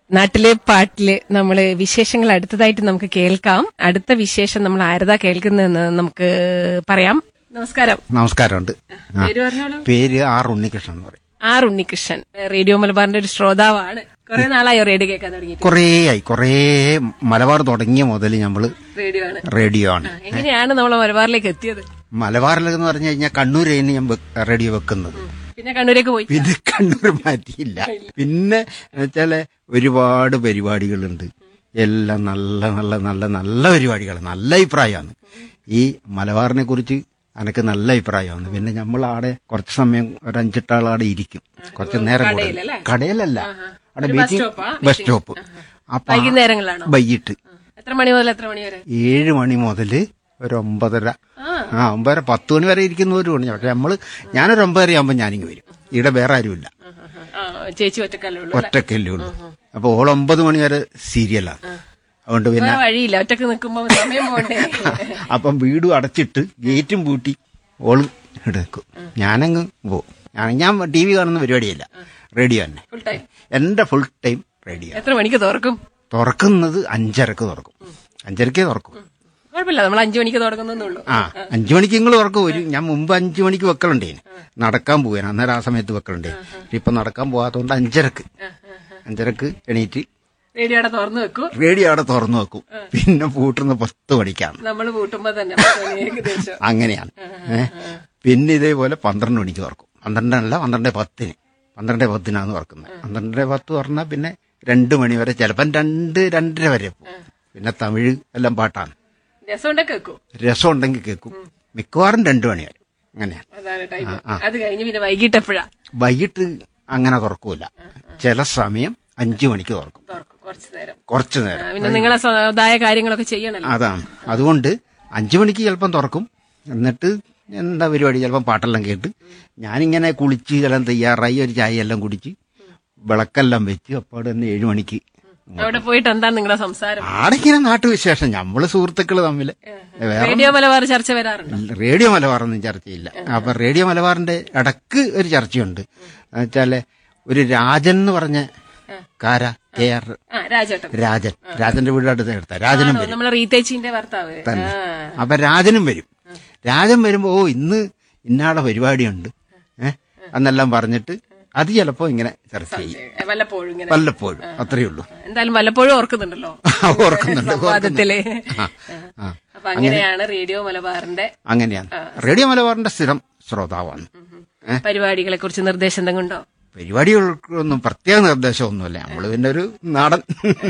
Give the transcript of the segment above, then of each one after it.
നാട്ടിലെ പാട്ടില് നമ്മള് വിശേഷങ്ങൾ അടുത്തതായിട്ട് നമുക്ക് കേൾക്കാം അടുത്ത വിശേഷം നമ്മൾ ആരതാ കേൾക്കുന്നതെന്ന് നമുക്ക് പറയാം നമസ്കാരം നമസ്കാരമുണ്ട് ആ. പേര് പറഞ്ഞോളൂ പേര് ആർ ഉണ്ണികൃഷ്ണൻ എന്ന് പറയും ആർ ഉണ്ണികൃഷ്ണൻ റേഡിയോ മലബാറിന്റെ ഒരു ശ്രോതാവാണ് കുറെ നാളായോ റേഡിയോ കേൾക്കാൻ തുടങ്ങിയിട്ട് കുറേ ആയി കുറേ മലബാർ തുടങ്ങിയ മുതൽ നമ്മള് റേഡിയോ ആണ് റേഡിയോ ആണ് എങ്ങനെയാണ് നമ്മൾ മലബാറിലേക്ക് എത്തിയത് മലബാറിലെന്ന് പറഞ്ഞു കഴിഞ്ഞാൽ കണ്ണൂരാണ് ഞാൻ വെ- റേഡിയോ വെക്കുന്നത് പിന്നെ കണ്ണൂരേക്ക് പോയി പിന്നെ കണ്ണൂർ മാറ്റിയില്ല പിന്നെ വെച്ചാല് ഒരുപാട് പരിപാടികളുണ്ട് എല്ലാം നല്ല നല്ല നല്ല നല്ല പരിപാടികൾ നല്ല അഭിപ്രായമാണ് ഈ മലബാറിനെ കുറിച്ച് എനിക്ക് നല്ല അഭിപ്രായമാണ് പിന്നെ നമ്മൾ ആടെ കുറച്ച് സമയം ഒരു അഞ്ചെട്ടാളാടെ ഇരിക്കും കുറച്ച് നേരം കൂടുതൽ കടയിലല്ലേ? കടയിലല്ല അവിടെ ഒരു ബസ് മീറ്റിംഗ് സ്റ്റോപ്പാ? ബസ് സ്റ്റോപ്പ് അപ്പൊ ആ- വൈകുന്നേരങ്ങളാണോ വൈകിട്ട് എത്ര മണി മുതൽ എത്ര മണി വരെ ഏഴ് മണി മുതല് ഒരു ഒമ്പതര ആ. ആ ഒമ്പതര പത്ത് മണി വരെ ഇരിക്കുന്നവരും ഉണ്ട് പക്ഷെ നമ്മള് ഞാനൊരു ഒമ്പതര ആകുമ്പോ ഞാനിങ്ങ് വരും ഇവിടെ വേറെ ആരുമില്ല ആ, ചേച്ചി ഒറ്റക്കല്ലേ ഉള്ളൂ അല്ലേ? ഒറ്റക്കല്ലേ ഉള്ളൂ അപ്പൊ ഓൾ ഒമ്പത് മണി വരെ സീരിയലാണ് അതുകൊണ്ട് പിന്നെ വേറെ വഴിയില്ല ഒറ്റക്ക് നിൽക്കുമ്പോ സമയം പോണ്ടേ അപ്പം വീടും അടച്ചിട്ട് ഗേറ്റും പൂട്ടി ഓള് എടുക്കും ഞാനങ്ങ് പോവും ഞാൻ ഞാൻ ടി വി കാണുന്ന പരിപാടിയല്ല റേഡിയോ തന്നെ ഫുൾ ടൈം എന്റെ ഫുൾ ടൈം റേഡിയോ എത്ര മണിക്ക് തുറക്കും തുറക്കുന്നത് അഞ്ചരക്ക് തുറക്കും അഞ്ചരക്കേ തുറക്കും കുഴപ്പമില്ല നമ്മൾ അഞ്ചു മണിക്ക് തുടങ്ങുന്നുള്ളൂ ആ അഞ്ചു മണിക്ക് നിങ്ങൾ ഉറക്കം വരും ഞാൻ മുമ്പ് അഞ്ചു മണിക്ക് വെക്കലുണ്ടേന് നടക്കാൻ പോവാൻ അന്നേരം ആ സമയത്ത് വെക്കലുണ്ടേ ഇപ്പൊ നടക്കാൻ പോകാത്തതുകൊണ്ട് അഞ്ചരക്ക് അഞ്ചരക്ക് എണീറ്റ് റേഡിയോടെ തുറന്നു വെക്കൂ റേഡിയോ അവിടെ തുറന്നു വെക്കും പിന്നെ പൂട്ടുന്ന പത്ത് മണിക്കാണ് നമ്മൾ കൂട്ടുമ്പോ തന്നെ പത്ത് മണി ഏകദേശം അങ്ങനെയാണ് ഏ പിന്നെ ഇതേപോലെ പന്ത്രണ്ട് മണിക്ക് തുറക്കും പന്ത്രണ്ടല്ല പന്ത്രണ്ട് പത്തിന് പന്ത്രണ്ട് പത്തിനാണ് തുറക്കുന്നത് പന്ത്രണ്ട് പത്ത് തുറന്നാൽ പിന്നെ രണ്ട് മണി വരെ ചിലപ്പം രണ്ട് രണ്ടര വരെ പോകും പിന്നെ തമിഴ് എല്ലാം പാട്ടാണ് രസം ഉണ്ടൊക്കെ വെക്കൂ രസം ഉണ്ടെങ്കിൽ കേൾക്കും മിക്കവാറും രണ്ടു മണി വരെ അങ്ങനെയാണ് അതാണ് ടൈം അത് കഴിഞ്ഞ് പിന്നെ വൈകിട്ട് എപ്പോഴാ വൈകിട്ട് അങ്ങനെ തുറക്കൂല ചില സമയം അഞ്ചു മണിക്ക് തുറക്കും തുറക്കും കുറച്ചു നേരം കുറച്ചു ആ, നേരം പിന്നെ നിങ്ങളെ സ്വതായ കാര്യങ്ങളൊക്കെ ചെയ്യണല്ലോ അതാണ് അതുകൊണ്ട് അഞ്ചു മണിക്ക് ചിലപ്പം തുറക്കും എന്നിട്ട് എന്താ പരിപാടി ചിലപ്പം പാട്ടെല്ലാം കേട്ട് ഞാനിങ്ങനെ കുളിച്ച് എല്ലാം തയ്യാറായി ഒരു ചായ എല്ലാം കുടിച്ച് വിളക്കെല്ലാം വെച്ച് അപ്പോൾ തന്നെ ഏഴു മണിക്ക് അവിടെ പോയിട്ട് എന്താണ് നിങ്ങളുടെ സംസാരം ആടെങ്ങനെ നാട്ടുവിശേഷം നമ്മള് സുഹൃത്തുക്കള് തമ്മിൽ വേറെ റേഡിയോ മലബാർ ചർച്ച വരാറുണ്ട് റേഡിയോ മലബാറൊന്നും ചർച്ചയില്ല അപ്പൊ റേഡിയോ മലബാറിന്റെ ഇടക്ക് ഒരു ചർച്ചയുണ്ട് വെച്ചാല് ഒരു രാജൻ എന്ന് പറഞ്ഞ കാര കെ ആർ ആ രാജേട്ടൻ രാജൻ രാജന്റെ വീട് അടുത്ത് എടുത്ത രാജനും വരും നമ്മളെ റീതേച്ചിന്റെ ഭർത്താവ് തന്നെ ആ. അപ്പൊ രാജനും വരും രാജൻ വരുമ്പോ ഓ ഇന്ന് ഇന്നാടെ പരിപാടിയുണ്ട് ഏഹ് എന്നെല്ലാം പറഞ്ഞിട്ട് അത് ചിലപ്പോ ഇങ്ങനെ ചർച്ച ചെയ്യും ഏ, വല്ലപ്പോഴും ഇങ്ങനെ വല്ലപ്പോഴും അത്രയേ ഉള്ളൂ എന്തായാലും വല്ലപ്പോഴും ഓർക്കുന്നുണ്ടല്ലോ ഓർക്കുന്നുണ്ട് സംവാദത്തില് ആ, ആ. അപ്പൊ അങ്ങനെയാണ് റേഡിയോ മലബാറിന്റെ അങ്ങനെയാണ് റേഡിയോ മലബാറിന്റെ സ്ഥിരം ശ്രോതാവാണ് പരിപാടികളെ കുറിച്ച് നിർദ്ദേശം എന്തെങ്കിലും ഉണ്ടോ പരിപാടികൾക്കൊന്നും പ്രത്യേക നിർദ്ദേശമൊന്നുമില്ല നമ്മള് പിന്നെ ഒരു നാടൻ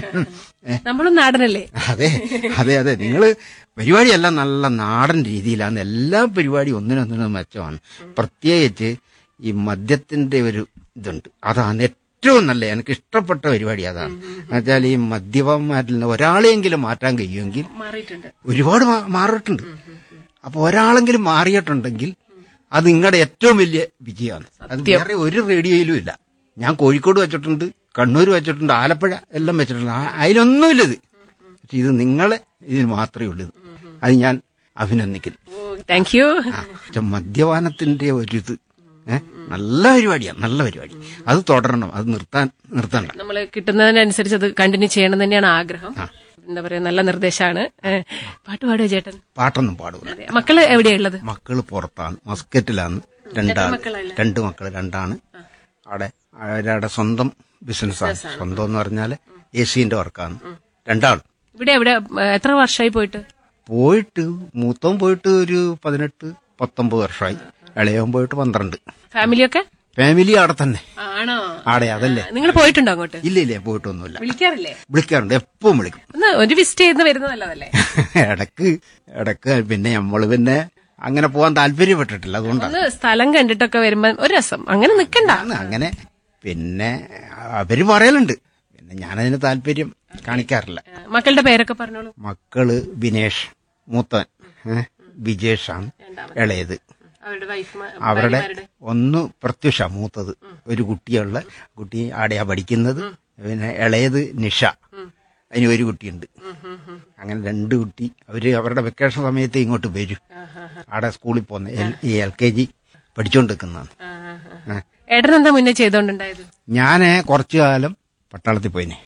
ഏ, നമ്മളും നാടനല്ലേ അതെ അതെ അതെ നിങ്ങള് പരിപാടിയെല്ലാം നല്ല നാടൻ രീതിയിലാണ് എല്ലാ പരിപാടിയും ഒന്നിനൊന്നിനും മെച്ചമാണ് പ്രത്യേകിച്ച് ഈ മദ്യത്തിന്റെ ഒരു ഇതുണ്ട് അതാണ് ഏറ്റവും നല്ല എനിക്ക് ഇഷ്ടപ്പെട്ട പരിപാടി അതാണ് എന്നുവെച്ചാൽ ഈ മദ്യപന്മാരിൽ നിന്ന് ഒരാളെയെങ്കിലും മാറ്റാൻ കഴിയുമെങ്കിൽ മാറിയിട്ടുണ്ട് ഒരുപാട് മാ- മാറിയിട്ടുണ്ട് അപ്പൊ ഒരാളെങ്കിലും മാറിയിട്ടുണ്ടെങ്കിൽ അത് നിങ്ങളുടെ ഏറ്റവും വലിയ വിജയമാണ് അത് വേറെ ഒരു റേഡിയോയിലും ഇല്ല ഞാൻ കോഴിക്കോട് വെച്ചിട്ടുണ്ട് കണ്ണൂർ വെച്ചിട്ടുണ്ട് ആലപ്പുഴ എല്ലാം വെച്ചിട്ടുണ്ട് ആ- അതിലൊന്നുമില്ല ഇത് പക്ഷെ ഇത് നിങ്ങളെ ഇതിന് മാത്രമേ ഉള്ളൂ ഇത്. അത് ഞാൻ അഭിനന്ദിക്കുന്നു താങ്ക് യു ആ, പക്ഷെ മദ്യപാനത്തിന്റെ ഒരു ഇത് ഏഹ് നല്ല പരിപാടിയാണ് നല്ല പരിപാടി അത് തുടരണം അത് നിർത്താൻ നിർത്തണ്ട നമ്മൾ കിട്ടുന്നതിനനുസരിച്ച് അത് കണ്ടിന്യൂ ചെയ്യണം തന്നെയാണ് ആഗ്രഹം എന്താ പറയാ നല്ല നിർദ്ദേശമാണ് ഏ, പാട്ട് പാടുക ചേട്ടൻ പാട്ടൊന്നും പാടൂല അതെ. മക്കള് എവിടെയുള്ളത് മക്കള് പുറത്താണ് മസ്കറ്റിലാണ് രണ്ടാണ് മക്കളല്ലേ? രണ്ട് മക്കള് രണ്ടാണ് അവിടെ അവരവിടെ സ്വന്തം ബിസിനസ്സാണ് സ്വന്തം എന്ന് പറഞ്ഞാല് എ സിന്റെ വർക്കാണ് രണ്ടാളും ഇവിടെ എവിടെ ഏ, എത്ര വർഷമായി പോയിട്ട് പോയിട്ട് മൂത്തവൻ പോയിട്ട് ഒരു പതിനെട്ട് പത്തൊമ്പത് വർഷമായി ഇളയവൻ പോയിട്ട് പന്ത്രണ്ട് ഫാമിലിയൊക്കെ ഫാമിലി അവിടെ തന്നെ ആണോ ആടെ അതല്ലേ നിങ്ങൾ പോയിട്ടുണ്ടോ അങ്ങോട്ട് ഇല്ല ഇല്ല പോയിട്ടൊന്നുമില്ല വിളിക്കാറില്ലേ വിളിക്കാറുണ്ട് എപ്പോഴും വിളിക്കും ഒന്ന് ഒരു വിസിറ്റ് ചെയ്ത് വരുന്നത് നല്ലതല്ലേ ഇടക്ക് ഇടക്ക് പിന്നെ നമ്മള് പിന്നെ അങ്ങനെ പോകാൻ താല്പര്യപ്പെട്ടിട്ടില്ല അതുകൊണ്ടാണ് ഒന്ന് സ്ഥലം കണ്ടിട്ടൊക്കെ വരുമ്പോ ഒരു രസം അങ്ങനെ നിക്കണ്ട ആണ് അങ്ങനെ പിന്നെ അവര് പറയലുണ്ട് പിന്നെ ഞാനതിന് താല്പര്യം കാണിക്കാറില്ല ഏ, മക്കളുടെ പേരൊക്കെ പറഞ്ഞോളൂ മക്കള് ബിനേഷ് മൂത്തൻ ഏ, ബിജേഷാണ് ഇളയത് അവരുടെ വൈഫ് അവരുടെ ഒന്ന് പ്രത്യുഷ മൂത്തത് ഒരു കുട്ടിയുള്ള കുട്ടി ആടെയാ പഠിക്കുന്നത് പിന്നെ ഇളയത് നിഷ അതിന് ഒരു കുട്ടിയുണ്ട് അങ്ങനെ രണ്ട് കുട്ടി അവര് അവരുടെ വെക്കേഷൻ സമയത്ത് ഇങ്ങോട്ട് വരും ആടെ സ്കൂളിൽ പോകുന്ന എൽ- ഈ എൽ കെ ജി പഠിച്ചുകൊണ്ടിരിക്കുന്നതാണ് ഏട്ടൻ എന്താ മുന്നേ ചെയ്തോണ്ടുണ്ടായത് ഞാന് കുറച്ചു കാലം പട്ടാളത്തിൽ പോയിനെ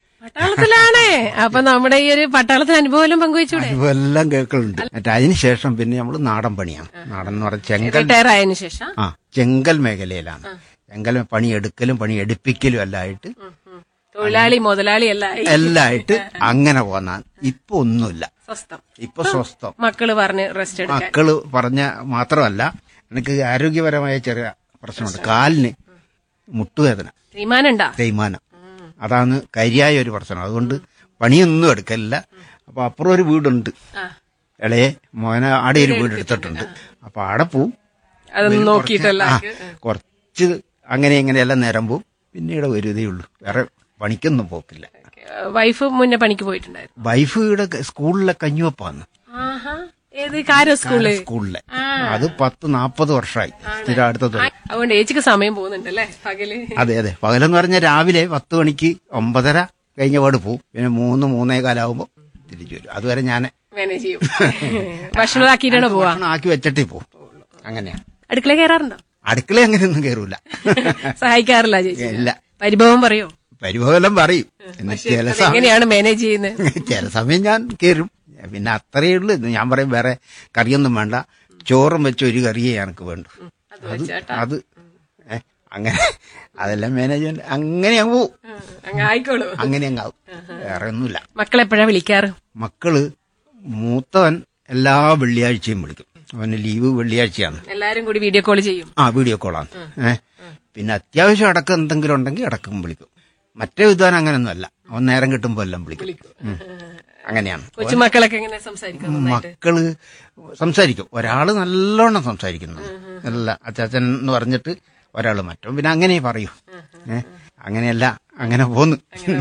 പട്ടാളത്തിലാണ് അപ്പൊ നമ്മുടെ ഈ ഒരു പട്ടാളത്തിന് അനുഭവം എല്ലാം പങ്കുവെച്ചൂടെ ഇതെല്ലാം കേൾക്കലുണ്ട് എന്നിട്ട് അതിനുശേഷം പിന്നെ നമ്മൾ നാടൻ പണിയാണ് നാടൻ എന്ന് പറഞ്ഞാൽ ചെങ്കൽ റിട്ടയർ ആയതിനു ശേഷം ആ ചെങ്കൽ മേഖലയിലാണ് ചെങ്കൽ പണി എടുക്കലും പണി എടുപ്പിക്കലും എല്ലാം ആയിട്ട് ഉം, ഉം. തൊഴിലാളി മുതലാളി എല്ലാം ആയി. എല്ലാം ആയിട്ട് അങ്ങനെ പോന്ന ഇപ്പൊ ഒന്നുമില്ല സ്വസ്ഥം ഇപ്പൊ സ്വസ്ഥം മക്കള് പറഞ്ഞ് റെസ്റ്റ് എടുക്കാൻ മക്കള് പറഞ്ഞ മാത്രമല്ല എനിക്ക് ആരോഗ്യപരമായ ചെറിയ പ്രശ്നമുണ്ട് കാലിന് മുട്ടുവേദന തീരുമാനണ്ടാ തേയ്മാനം അതാണ് കരിയായ ഒരു പ്രശ്നം അതുകൊണ്ട് പണിയൊന്നും എടുക്കലില്ല അപ്പൊ അപ്പുറം ഒരു വീടുണ്ട് ആ ഇളയെ മോന ആടെ ഒരു വീട് എടുത്തിട്ടുണ്ട് അപ്പൊ ആടെ പോവും അതൊന്നും നോക്കിയിട്ടല്ല ആ, കുറച്ച് അങ്ങനെ ഇങ്ങനെയെല്ലാം നേരം പോവും പിന്നീട് വരുതേ ഉള്ളൂ വേറെ പണിക്കൊന്നും പോക്കില്ല വൈഫ് മുന്നേ പണിക്ക് പോയിട്ടുണ്ടായിരുന്നു വൈഫ് ഇവിടെ സ്കൂളിലെ കഞ്ഞുവപ്പാന്ന് ആഹാ ഏത് കാരോ സ്കൂള് സ്കൂളിലെ അത് പത്ത് നാപ്പത് വർഷമായി സ്ഥിരം അടുത്തത് അതുകൊണ്ട് ഏച്ചിക്ക് സമയം പോകുന്നുണ്ടല്ലേ പകല് അതെ അതെ പകലെന്ന് പറഞ്ഞാൽ രാവിലെ പത്ത് മണിക്ക് ഒമ്പതര കഴിഞ്ഞ പാട് പോവും പിന്നെ മൂന്ന് മൂന്നേ കാലാവുമ്പോ തിരിച്ചു വരും അതുവരെ ഞാൻ മാനേജ് ചെയ്യും ഭക്ഷണം ആക്കിയിട്ടാണോ പോവാ ഭക്ഷണം ആക്കി വെച്ചിട്ടേ പോവും അങ്ങനെയാണ് അടുക്കള കയറാറുണ്ടോ അടുക്കള അങ്ങനെയൊന്നും കയറൂല സഹായിക്കാറില്ല ചേച്ചി ഇല്ല പരിഭവം പറയോ പരിഭവം പറയും എന്ന് ചില സമയം എങ്ങനെയാണ് മാനേജ് ചെയ്യുന്നത് ചില സമയം ഞാൻ കയറും പിന്നെ അത്രയേ ഉള്ളൂ ഇത് ഞാൻ പറയും വേറെ കറിയൊന്നും വേണ്ട ചോറും വെച്ച ഒരു കറിയേ എനിക്ക് വേണ്ടു അത് വെച്ചേട്ടാ അത് ഏ, അങ്ങനെ അതെല്ലാം മാനേജ്മെന്റ് അങ്ങനെ അങ്ങ് പോവും അങ്ങ് ആയിക്കോളൂ അങ്ങനെ അങ്ങ് ആവും വേറെ ഒന്നുമില്ല മക്കളെപ്പോഴാ വിളിക്കാറ് മക്കള് മൂത്തവൻ എല്ലാ വെള്ളിയാഴ്ചയും വിളിക്കും അവന് ലീവ് വെള്ളിയാഴ്ചയാണ് എല്ലാരും കൂടി വീഡിയോ കോൾ ചെയ്യും ആ വീഡിയോ കോളാണ് ഏ പിന്നെ അത്യാവശ്യം അടക്കം എന്തെങ്കിലും ഉണ്ടെങ്കിൽ അടക്കം വിളിക്കും മറ്റേ വിദ്വാൻ അങ്ങനെയൊന്നും അല്ല അവൻ നേരം കിട്ടുമ്പോ എല്ലാം വിളിക്കും ഉം. അങ്ങനെയാണ് കൊച്ചുമക്കളൊക്കെ എങ്ങനെ സംസാരിക്കും നന്നായിട്ട്? മക്കള് സംസാരിക്കും ഒരാള് നല്ലോണം സംസാരിക്കുന്നു അല്ല അച്ചാച്ചൻ എന്ന് പറഞ്ഞിട്ട് ഒരാള് മറ്റോ പിന്നെ അങ്ങനെ പറയൂ ഏ അങ്ങനെയല്ല അങ്ങനെ പോന്നു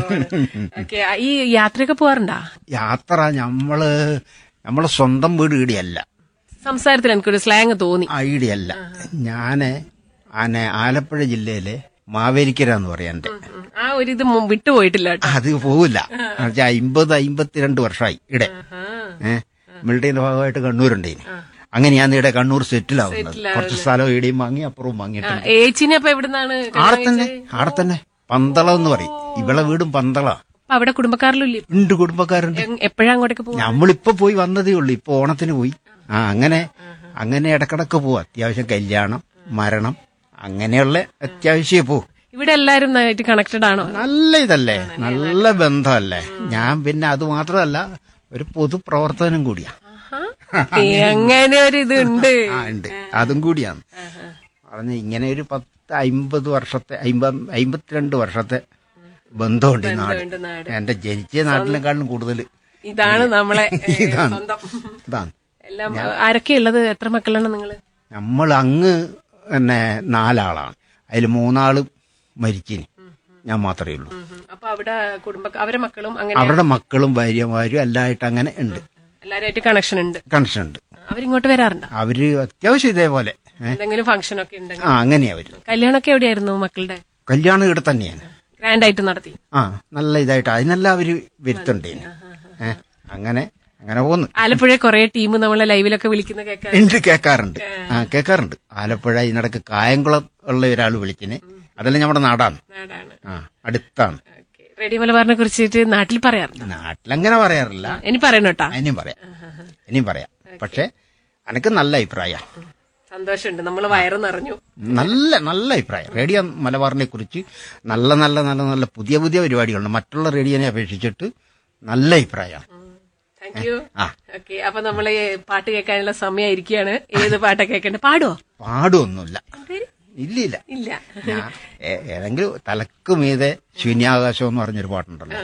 ഓക്കെ ഈ യാത്രയൊക്കെ പോവാറുണ്ടാ യാത്ര നമ്മള് നമ്മളെ സ്വന്തം വീട് ഈടിയല്ല സംസാരത്തിൽ എനിക്കൊരു സ്ലാങ് തോന്നി ആ ഈടിയല്ല ഞാന് ആനെ ആലപ്പുഴ ജില്ലയിലെ മാവേലിക്കര എന്ന് പറയാൻ എന്റെ ഉം. ആ ഒരു ഇത് മു- വിട്ടുപോയിട്ടില്ല കേട്ടോ അത് പോവില്ല എന്നുവെച്ചാ അമ്പത് അമ്പത്തിരണ്ട് വർഷമായി ഇവിടെ ആ. ഏഹ് മിലിറ്ററിന്റെ ഭാഗമായിട്ട് കണ്ണൂരുണ്ട് ഇനി അങ്ങനെ ഞാൻ ഇവിടെ കണ്ണൂർ സെറ്റിൽ ആവുന്നത് കുറച്ച് സ്ഥലം ഇവിടെയും വാങ്ങി അപ്പുറവും ആ, വാങ്ങിയിട്ടുണ്ട് ഏച്ചിനെ അപ്പൊ എവിടുന്നാണ് ആടെ തന്നെ ആടെ തന്നെ പന്തളം എന്ന് പറയും ഇവളെ വീടും പന്തള അപ്പൊ അവിടെ കുടുംബക്കാരിലില്ലേ ഉണ്ട് കുടുംബക്കാരുണ്ട് എപ്പോഴാ അങ്ങോട്ടേക്ക് പോവാ നമ്മളിപ്പോ പോയി വന്നതേ ഉള്ളൂ ഇപ്പൊ ഓണത്തിന് പോയി ആ അങ്ങനെ അങ്ങനെ ഇടക്കിടക്ക് പോവും അത്യാവശ്യം കല്യാണം മരണം അങ്ങനെയുള്ള അത്യാവശ്യമേ പോവും ഇവിടെ എല്ലാരും നന്നായിട്ട് കണക്റ്റഡ് ആണോ നല്ല ഇതല്ലേ നല്ല ബന്ധമല്ലേ ഞാൻ പിന്നെ അത് മാത്രമല്ല ഒരു പൊതുപ്രവർത്തനം കൂടിയാ ആഹാ. ഏ, അങ്ങനെ ഒരു ഇത് ഉണ്ട് ആ ഉണ്ട് അതും കൂടിയാണ് പറഞ്ഞ ഇങ്ങനെ ഒരു പത്ത് അമ്പത് വർഷത്തെ അമ്പത് അമ്പത്തിരണ്ട് വർഷത്തെ ബന്ധമുണ്ട് ഈ നാട് ഉണ്ട് നാട്. എന്റെ ജനിച്ച നാട്ടിലെക്കാളും കൂടുതൽ ഇതാണ് നമ്മളെ ഏ, ഇതാണ്. സ്വന്തം ഇതാണ് എല്ലാം ആരൊക്കെ ഉള്ളത് എത്ര മക്കളാണ് നിങ്ങള് നമ്മൾ അങ്ങ് പിന്നെ നാലാളാണ് അതിൽ മൂന്നാള് മരിച്ചിന് ഞാൻ മാത്രമേ ഉള്ളൂ ഉം, ഉം. അപ്പൊ അവിടെ കുടുംബ അവരെ മക്കളും അങ്ങനെ അവരുടെ മക്കളും ഭാര്യമാരും എല്ലായിട്ട് അങ്ങനെ ഉണ്ട് എല്ലാരായിട്ട് കണക്ഷൻ ഉണ്ട് കണക്ഷൻ ഉണ്ട് അവരിങ്ങോട്ട് വരാറുണ്ടോ അവര് അത്യാവശ്യം ഇതേപോലെ ഏ? എന്തെങ്കിലും ഫംഗ്ഷൻ ഒക്കെ ഉണ്ടെങ്കിൽ ആ അങ്ങനെയാ അവര് കല്യാണമൊക്കെ എവിടെയായിരുന്നു മക്കളുടെ കല്യാണം ഇവിടെ തന്നെയാണ് ഗ്രാൻഡ് ആയിട്ട് നടത്തി ആ നല്ല ഇതായിട്ട് അതിനെല്ലാം അവര് വരുത്തുണ്ടേന് ഏ അങ്ങനെ അങ്ങനെ പോന്നു ആലപ്പുഴ കുറെ ടീം നമ്മളെ ലൈവിലൊക്കെ വിളിക്കുന്ന കേൾക്കാൻ ഉണ്ട് കേൾക്കാറുണ്ട് ആ കേൾക്കാറുണ്ട് ആലപ്പുഴ ഇതിനിടക്ക് കായംകുളം ഉള്ള ഒരാൾ വിളിച്ചിന് അതെല്ലാം നമ്മുടെ നാടാണ് നാടാണ് ആ അടുത്താണ് ഓക്കെ റേഡിയോ മലബാറിനെ കുറിച്ചിട്ട് നാട്ടിൽ പറയാറുണ്ട് നാട്ടിലങ്ങനെ പറയാറില്ല ഇനി പറയണം കേട്ടാ ഇനിയും പറയാം ഇനിയും പറയാം പക്ഷെ എനിക്ക് നല്ല അഭിപ്രായം സന്തോഷമുണ്ട് നമ്മൾ വയറ് നിറഞ്ഞു നല്ല നല്ല അഭിപ്രായം റേഡിയോ മലബാറിനെ കുറിച്ച് നല്ല നല്ല നല്ല നല്ല പുതിയ പുതിയ പരിപാടികളുണ്ട് മറ്റുള്ള റേഡിയോനെ അപേക്ഷിച്ചിട്ട് നല്ല അഭിപ്രായമാണ് താങ്ക് യു ആ. ഓക്കെ അപ്പൊ നമ്മള് പാട്ട് കേൾക്കാനുള്ള സമയമായിരിക്കുകയാണ് ഏത് പാട്ടാ കേൾക്കണ്ടേ പാടുവോ പാടുമൊന്നുമില്ല ഇല്ല ഇല്ല ഇല്ല ഞാൻ ഏ- ഏതെങ്കിലും തലക്ക് മീതെ ശൂന്യാകാശം എന്ന് പറഞ്ഞൊരു പാട്ടുണ്ടല്ലോ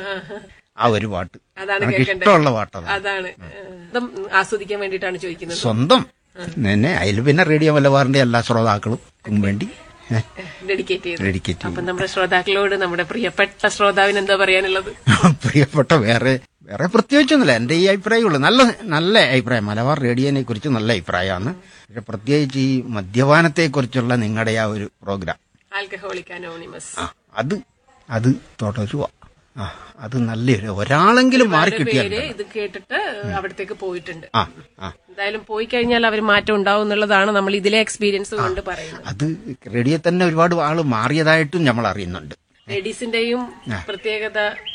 ആ ഒരു പാട്ട് അതാണ് എനിക്ക് കേൾക്കണ്ടേ ഇഷ്ടമുള്ള പാട്ടതാണ് അതാണ് ഇതും ആസ്വദിക്കാൻ വേണ്ടിയിട്ടാണ് ചോദിക്കുന്നത് സ്വന്തം തന്നെ അതിൽ പിന്നെ റേഡിയോ മലബാറിന്റെ എല്ലാ ശ്രോതാക്കളും വേണ്ടി ഡെഡിക്കേറ്റ് ചെയ്ത് ഡെഡിക്കേറ്റ് ചെയ്യും അപ്പൊ നമ്മുടെ ശ്രോതാക്കളോട് നമ്മുടെ പ്രിയപ്പെട്ട ശ്രോതാവിന് എന്താ പറയാനുള്ളത് പ്രിയപ്പെട്ട വേറെ വേറെ പ്രത്യേകിച്ചൊന്നുമില്ല എന്റെ ഈ അഭിപ്രായമുള്ളൂ നല്ല നല്ല അഭിപ്രായം മലബാർ റേഡിയോനെ കുറിച്ച് നല്ല അഭിപ്രായമാണ് പക്ഷെ പ്രത്യേകിച്ച് ഈ മദ്യപാനത്തെ കുറിച്ചുള്ള നിങ്ങളുടെ ആ ഒരു പ്രോഗ്രാം ആൽക്കഹോളിക് അനോണിമസ് ആ അത് അത് തുടരുക ആ അത് നല്ലൊരു ഒരാളെങ്കിലും മാറി കിട്ടിയാൽ പേര് ഇത് കേട്ടിട്ട് അവിടത്തേക്ക് പോയിട്ടുണ്ട് ആ ആ എന്തായാലും പോയി കഴിഞ്ഞാൽ അവർ മാറ്റം ഉണ്ടാവും എന്നുള്ളതാണ് നമ്മൾ ഇതിലെ എക്സ്പീരിയൻസ് കൊണ്ട് പറയുന്നത് അത് റേഡിയോ തന്നെ ഒരുപാട് ആള് മാറിയതായിട്ടും നമ്മൾ അറിയുന്നുണ്ട് ലേഡീസിന്റെയും പ്രത്യേകത